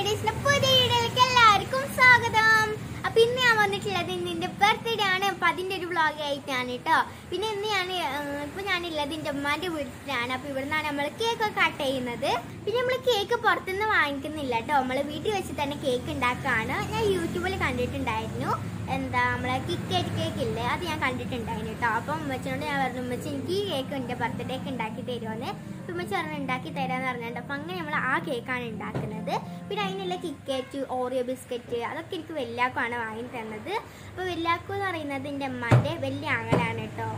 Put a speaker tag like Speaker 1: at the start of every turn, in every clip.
Speaker 1: ലേഡീസിന്റെ പുതിയ വീഡിയോയിലേക്ക് എല്ലാവർക്കും സ്വാഗതം അപ്പൊ ഇന്ന് ഞാൻ വന്നിട്ടുള്ളത് ഇന്ന് എന്റെ ബർത്ത്ഡേ ആണ് അപ്പൊ അതിന്റെ ഒരു വ്ളോഗ് ആയിട്ടാണ് കേട്ടോ പിന്നെ ഇന്ന് ഞാൻ ഇപ്പൊ ഞാനുള്ളത് എന്റെ ഉമ്മാന്റെ വീട്ടിലാണ് അപ്പൊ ഇവിടുന്നാണ് നമ്മൾ കേക്ക് ഒക്കെ കട്ട് ചെയ്യുന്നത് പിന്നെ നമ്മൾ കേക്ക് പുറത്തുനിന്ന് വാങ്ങിക്കുന്നില്ല കേട്ടോ നമ്മൾ വീട്ടിൽ വെച്ച് തന്നെ കേക്ക് ഉണ്ടാക്കാണ് ഞാൻ യൂട്യൂബിൽ കണ്ടിട്ടുണ്ടായിരുന്നു എന്താ നമ്മളെ കിക്കേറ്റ് കേക്ക് ഇല്ലേ അത് ഞാൻ കണ്ടിട്ടുണ്ടായിരുന്നു കേട്ടോ അപ്പം ഉമ്മച്ചിനോട് ഞാൻ പറഞ്ഞു ഉമ്മച്ചി എനിക്ക് ഈ കേക്ക് എൻ്റെ ബർത്ത്ഡേക്ക് ഉണ്ടാക്കി തരുമോന്ന് അപ്പം ഉമ്മച്ചി പറഞ്ഞു ഉണ്ടാക്കി തരാന്ന് പറഞ്ഞിട്ട് അപ്പം അങ്ങനെ നമ്മൾ ആ കേക്കാണ് ഉണ്ടാക്കുന്നത് പിന്നെ അതിനുള്ള കിക്കേറ്റ് ഓറിയോ ബിസ്ക്കറ്റ് അതൊക്കെ എനിക്ക് വെല്ലാക്കുമാണ് വാങ്ങി തന്നത് അപ്പോൾ വെല്ലാക്കു എന്ന് പറയുന്നത് എൻ്റെ അമ്മാൻ്റെ വലിയ ആങ്ങളാണ് കേട്ടോ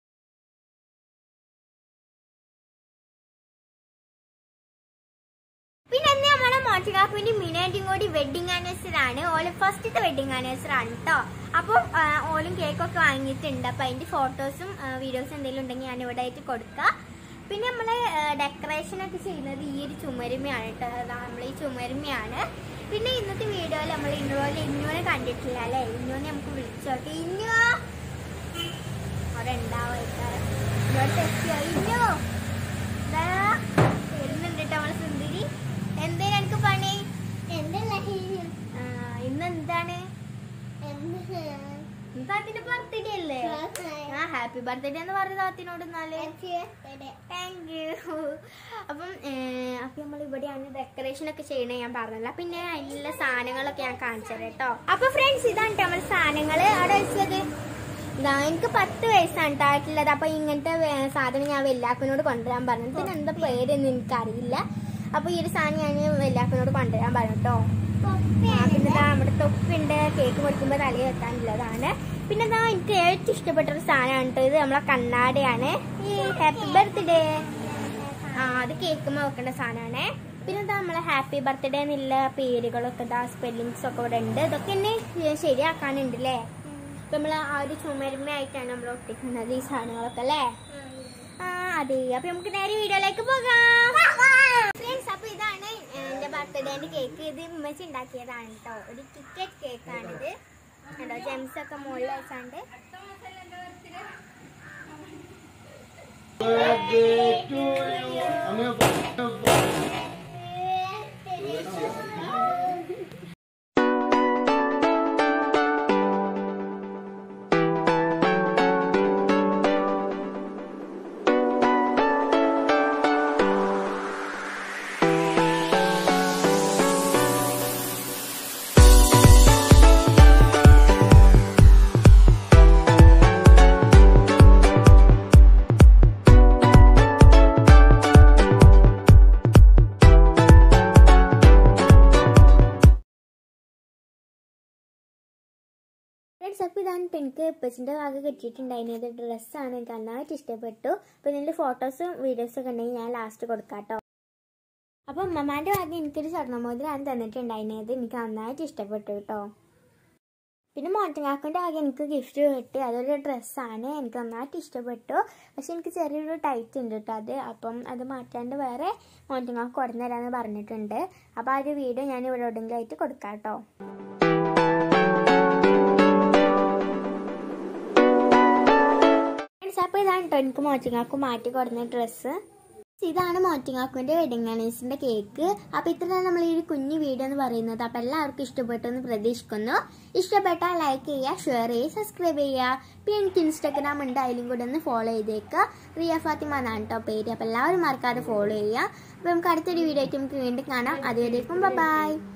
Speaker 1: പിന്നെ ഇന്ന് നമ്മളെ മോട്ടികാഫിന്റെ മിനാൻറ്റിയും കൂടി വെഡിങ് ആനിവേഴ്സറി ആണ് ഓല് ഫസ്റ്റത്തെ വെഡിങ് ആനിവേഴ്സറി ആണ് കേട്ടോ അപ്പം ആ, ഓലും കേക്കൊക്കെ വാങ്ങിയിട്ടുണ്ട് അപ്പൊ അതിന്റെ ഫോട്ടോസും വീഡിയോസും എന്തെങ്കിലും ഉണ്ടെങ്കിൽ ഞാൻ ഇവിടെ ആയിട്ട് കൊടുക്കാം പിന്നെ നമ്മള് ഡെക്കറേഷൻ ഒക്കെ ചെയ്യുന്നത് ഈ ഒരു ചുമരുമയാണ് കേട്ടോ അതാ നമ്മൾ ഈ ചുമരുമയാണ് പിന്നെ ഇന്നത്തെ വീഡിയോയിൽ നമ്മൾ ഇന്നുപോലെ ഇന്നുവിനെ കണ്ടിട്ടില്ല അല്ലെ ഇന്നുവിനെ നമുക്ക് വിളിച്ചോട്ടെ ഇന്നു അവിടെ ഉണ്ടാവും ഇങ്ങോട്ട് എത്തിയോ ഇന്നു ദാ, വരുന്നുണ്ട് ട്ടോ നമ്മളെ സുന്ദരി എന്തേ എനിക്ക് പണി ആ, ഇന്ന് എന്താണ് താത്തിന്റെ ബർത്ത്ഡേ അല്ലേ ആ ഹാപ്പി ബർത്ത്ഡേ എന്ന് പറഞ്ഞ താത്തിനോട് എന്നാല് താങ്ക് യു അപ്പം ഏഹ്, അപ്പൊ നമ്മൾ ഇവിടെയാണ് ഡെക്കറേഷൻ ഒക്കെ ചെയ്യണേ ഞാൻ പറഞ്ഞല്ല പിന്നെ അതിലുള്ള സാധനങ്ങളൊക്കെ ഞാൻ കാണിച്ചത് കേട്ടോ അപ്പൊ ഫ്രണ്ട്സ് ഇതാണ് ട്ടോ നമ്മളെ സാധനങ്ങള് അവിടെ വെച്ചത് ഇതാ എനിക്ക് പത്ത് വയസ്സാണ് ട്ടോ ആയിട്ടുള്ളത് അപ്പൊ ഇങ്ങനത്തെ വേ- സാധനം ഞാൻ വെല്ലാക്കനോട് കൊണ്ടുവരാൻ പറഞ്ഞു ഇതിന് എന്താ പേരെന്ന് എനിക്കറിയില്ല അപ്പൊ ഈ ഒരു സാധനം ഞാൻ വെല്ലാക്കനോട് കൊണ്ടുവരാൻ പറഞ്ഞു കേട്ടോ ആ, പിന്നെ ദാ നമ്മുടെ തൊപ്പുണ്ട് കേക്ക് മുറിക്കുമ്പോൾ തലയിൽ വെക്കാനുള്ളതാണ് പിന്നെ ദാ എനിക്ക് ഏറ്റവും ഇഷ്ടപ്പെട്ട ഒരു സാധനമാണ് ട്ടോ ഇത് നമ്മളെ കണ്ണാടിയാണ് ഈ ഹാപ്പി ബർത്ത്ഡേ ആ അത് കേക്കുമ്പോൾ വെക്കേണ്ട സാധനമാണ് പിന്നെ ദാ നമ്മളെ ഹാപ്പി ബർത്ത്ഡേ എന്നുള്ള പേരുകളൊക്കെ ദാ സ്പെല്ലിങ്സ് ഒക്കെ ഇവിടെ ഉണ്ട് ഇതൊക്കെ എന്നെ ശരിയാക്കാനുണ്ട് അല്ലേ അപ്പൊ നമ്മൾ ആ ഒരു ചുമരുമയായിട്ടാണ് നമ്മൾ ഒട്ടിക്കുന്നത് ഈ സാധനങ്ങളൊക്കെ അല്ലേ ആ അതെ അപ്പൊ നമുക്ക് നേരെ വീഡിയോയിലേക്ക് പോകാം ഫ്രണ്ട്സ് അപ്പൊ ഇതാണ് എന്റെ ബർത്ത്ഡേന്റെ കേക്ക് ഇത് ഉമ്മച്ചി ഉണ്ടാക്കിയതാണ് കേട്ടോ ഒരു ടിക്കറ്റ് കേക്കാണിത് കണ്ടോ ജെംസ് ഒക്കെ മുകളിൽ വെച്ചാണ്ട്
Speaker 2: birthday to you. I'm gonna
Speaker 1: friends അപ്പോൾ ഇതാണ് ഇപ്പം എനിക്ക് ഇപ്പച്ചിൻ്റെ ഭാഗം കിട്ടിയിട്ടുണ്ടായിരുന്നത് ഡ്രസ്സാണ് എനിക്ക് നന്നായിട്ട് ഇഷ്ടപ്പെട്ടു അപ്പോൾ ഇതിൻ്റെ ഫോട്ടോസും വീഡിയോസും ഒക്കെ ഉണ്ടെങ്കിൽ ഞാൻ ലാസ്റ്റ് കൊടുക്കാം കേട്ടോ അപ്പോൾ ഉമ്മമാൻ്റെ ഭാഗം എനിക്കൊരു സ്വർണ്ണമോതിരാണ് തന്നിട്ടുണ്ടായിരുന്നത് എനിക്ക് നന്നായിട്ട് ഇഷ്ടപ്പെട്ടു കേട്ടോ പിന്നെ മോട്ടങ്ങാക്കൻ്റെ ആകെ എനിക്ക് ഗിഫ്റ്റ് കിട്ടി അതൊരു ഡ്രസ്സാണ് എനിക്ക് നന്നായിട്ട് ഇഷ്ടപ്പെട്ടു പക്ഷെ എനിക്ക് ചെറിയൊരു ടൈറ്റ് ഉണ്ട് കേട്ടോ അത് അപ്പം അത് മാറ്റാണ്ട് വേറെ മോട്ടങ്ങാക്ക് കൊടുന്നു തരാമെന്ന് പറഞ്ഞിട്ടുണ്ട് അപ്പോൾ ആ ഒരു വീഡിയോ ഞാൻ ഇവിടെ എവിടെയെങ്കിലും ആയിട്ട് കൊടുക്കാം കേട്ടോ ഫ്രണ്ട്സ് അപ്പോൾ ഇതാണ് കേട്ടോ എനിക്ക് മോറ്റിങ്ങാക്ക് മാറ്റി കൊടുന്ന ഡ്രസ്സ് ഇതാണ് മോറ്റിങ്ങാക്കുവിൻ്റെ വെഡിങ് ആനിവേഴ്സറിൻ്റെ കേക്ക് അപ്പോൾ ഇത്രയാണ് നമ്മൾ ഈ ഒരു കുഞ്ഞു വീഡിയോ എന്ന് പറയുന്നത് അപ്പോൾ എല്ലാവർക്കും ഇഷ്ടപ്പെട്ടു എന്ന് പ്രതീക്ഷിക്കുന്നു ഇഷ്ടപ്പെട്ടാൽ ലൈക്ക് ചെയ്യുക ഷെയർ ചെയ്യുക സബ്സ്ക്രൈബ് ചെയ്യുക പിന്നെ എനിക്ക് ഇൻസ്റ്റാഗ്രാം ഉണ്ട് അതിലും കൂടെ ഒന്ന് ഫോളോ ചെയ്തേക്കുക റിയ ഫാത്തിമ എന്നാണ് കേട്ടോ പേര് അപ്പോൾ എല്ലാവരും മറക്കാതെ ഫോളോ ചെയ്യുക അപ്പോൾ നമുക്ക് അടുത്തൊരു വീഡിയോ ആയിട്ട് നമുക്ക് വീണ്ടും കാണാം അതുവരേക്കും ബൈ